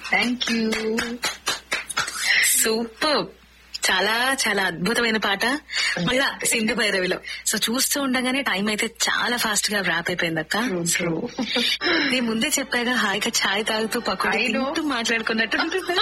Thank you super చాలా చాలా అద్భుతమైన పాట మళ్ళా సింధు భైరవిలో సో చూస్తూ ఉండగానే టైం అయితే చాలా ఫాస్ట్ గా ర్యాప్ అయిపోయింది అక్క True, నేను ముందే చెప్పాగా హాయిగా ఛాయ్ తాగుతూ పక్కన I know. తింటూ మాట్లాడుకున్నట్టు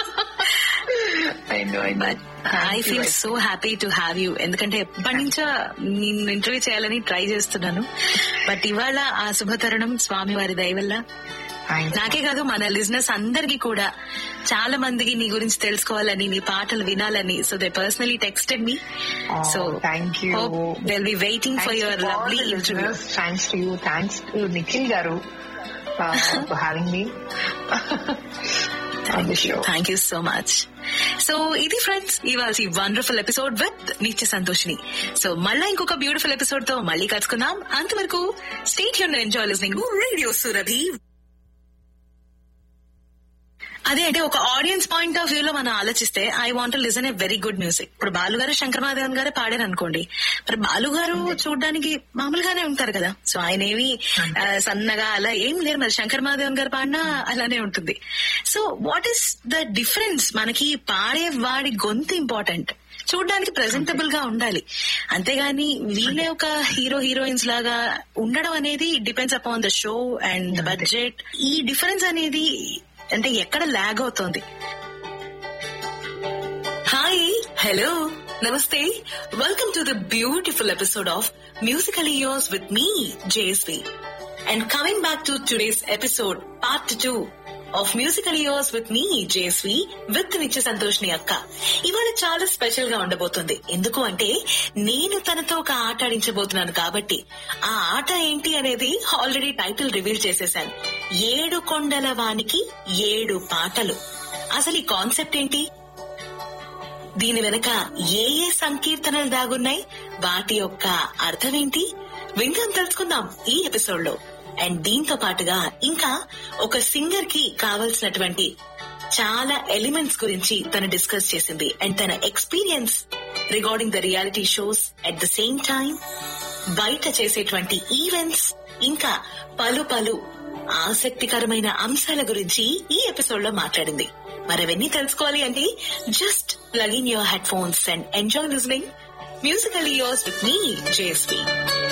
I know I but I feel so happy to have you ఎందుకంటే ఎప్పటి నుంచో నేను ఇంటర్వ్యూ చేయాలని ట్రై చేస్తున్నాను బట్ ఇవాళ ఆ శుభతరుణం స్వామి వారి దయ వల్ల నాకే కాదు మన లిజినెస్ అందరికి కూడా చాలా మందికి నీ గురించి తెలుసుకోవాలని నీ పాటలు వినాలని so they personally texted me so thank you they'll be waiting for your lovely interview thanks to you thanks to Nikhil garu for having me on the show thank you so much so ఇది friends ఇవాళ wonderful episode with Nitya Santoshini so మళ్ళా ఇంకొక beautiful episode తో మళ్ళీ కలుసుకుందాం అంతవరకు state యూన్ enjoy listening radio Surabhi అదే అంటే ఒక ఆడియన్స్ పాయింట్ ఆఫ్ వ్యూ లో మనం ఆలోచిస్తే I want listen a very good music ఇప్పుడు బాలు గారు శంకర్ మాధవన్ గారే పాడారు అనుకోండి మరి బాలు గారు చూడడానికి మామూలుగానే ఉంటారు కదా సో ఆయన ఏమి ఆ, సన్నగా అలా ఏం లేరు మరి శంకర్ మాధవన్ గారు పాడినా అలానే ఉంటుంది so what is the difference మనకి పాడే వాడి గొంతు ఇంపార్టెంట్ చూడడానికి ప్రెజెంటబుల్ గా ఉండాలి అంతేగాని వీళ్ళే ఒక హీరో హీరోయిన్స్ లాగా ఉండడం అనేది depends upon the show and the budget ఈ డిఫరెన్స్ అనేది అంటే ఎక్కడ లాగ్ అవుతోంది hi hello namaste welcome to the beautiful episode of musically yours with me JSV and coming back to today's episode part two of musical years with me JSV with Nitya Santoshni అక్క ఇవాళ చాలా special గా ఉండబోతుంది ఎందుకు అంటే నేను తనతో ఒక ఆట ఆడించబోతున్నాను కాబట్టి ఆ ఆట ఏంటి అనేది ఆల్రెడీ టైటిల్ రివీల్ చేసేసాను ఏడు కొండల వానికి ఏడు పాటలు అసలు ఈ కాన్సెప్ట్ ఏంటి దీని వెనక ఏ ఏ సంకీర్తనలు దాగున్నాయి వాటి యొక్క అర్థమేంటి విందాం తెలుసుకుందాం ఈ ఎపిసోడ్ లో అండ్ దీంతో పాటుగా ఇంకా ఒక సింగర్ కి కావలసినటువంటి చాలా ఎలిమెంట్స్ గురించి తను డిస్కస్ చేసింది అండ్ తన experience regarding the reality shows at the same time బయట చేసేటువంటి ఈవెంట్స్ ఇంకా పలు పలు ఆసక్తికరమైన అంశాల గురించి ఈ ఎపిసోడ్ లో మాట్లాడింది మరవన్నీ తెలుసుకోవాలి అంటే just plug in your headphones and enjoy listening musical years with me JSP